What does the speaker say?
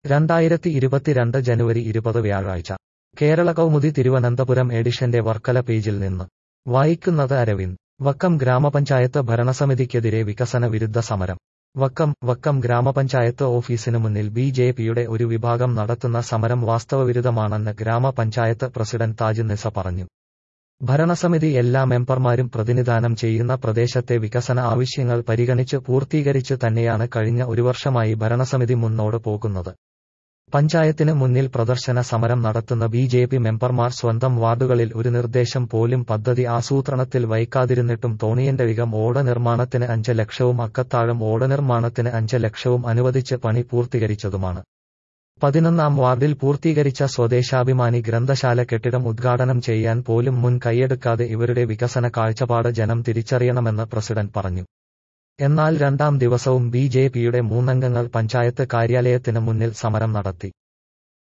രണ്ടായിരത്തി ഇരുപത്തിരണ്ട് ജനുവരി ഇരുപത് വ്യാഴാഴ്ച കേരള കൗമുദി തിരുവനന്തപുരം എഡിഷന്റെ വർക്കല പേജിൽ നിന്ന് വായിക്കുന്നത് അരവിന്ദ് വക്കം ഗ്രാമപഞ്ചായത്ത് ഭരണസമിതിക്കെതിരെ വികസന വിരുദ്ധ സമരം വക്കം വക്കം ഗ്രാമപഞ്ചായത്ത് ഓഫീസിനു മുന്നിൽ ബി ജെ പിയുടെ ഒരു വിഭാഗം നടത്തുന്ന സമരം വാസ്തവവിരുദ്ധമാണെന്ന് ഗ്രാമപഞ്ചായത്ത് പ്രസിഡന്റ് താജ് നിസ പറഞ്ഞു ഭരണസമിതി എല്ലാ മെമ്പർമാരും പ്രതിനിധാനം ചെയ്യുന്ന പ്രദേശത്തെ വികസന ആവശ്യങ്ങൾ പരിഗണിച്ച് പൂർത്തീകരിച്ച് തന്നെയാണ് കഴിഞ്ഞ ഒരു വർഷമായി ഭരണസമിതി മുന്നോട്ട് പോകുന്നത് പഞ്ചായത്തിന് മുന്നിൽ പ്രദർശന സമരം നടത്തുന്ന ബി ജെ പി മെമ്പർമാർ സ്വന്തം വാർഡുകളിൽ ഒരു നിർദ്ദേശം പോലും പദ്ധതി ആസൂത്രണത്തിൽ വയ്ക്കാതിരുന്നിട്ടും തോണിയന്റവികം ഓട നിർമ്മാണത്തിന് അഞ്ച് ലക്ഷവും അക്കത്താഴം ഓട നിർമ്മാണത്തിന് അഞ്ച് ലക്ഷവും അനുവദിച്ച് പണി പൂർത്തീകരിച്ചതുമാണ് പതിനൊന്നാം വാർഡിൽ പൂർത്തീകരിച്ച സ്വദേശാഭിമാനി ഗ്രന്ഥശാല കെട്ടിടം ഉദ്ഘാടനം ചെയ്യാൻ പോലും മുൻ കൈയെടുക്കാതെ ഇവരുടെ വികസന കാഴ്ചപ്പാട് ജനം തിരിച്ചറിയണമെന്ന് പ്രസിഡന്റ് പറഞ്ഞു എന്നാൽ രണ്ടാം ദിവസവും ബി ജെ പിയുടെ മൂന്നംഗങ്ങൾ പഞ്ചായത്ത് കാര്യാലയത്തിന് മുന്നിൽ സമരം നടത്തി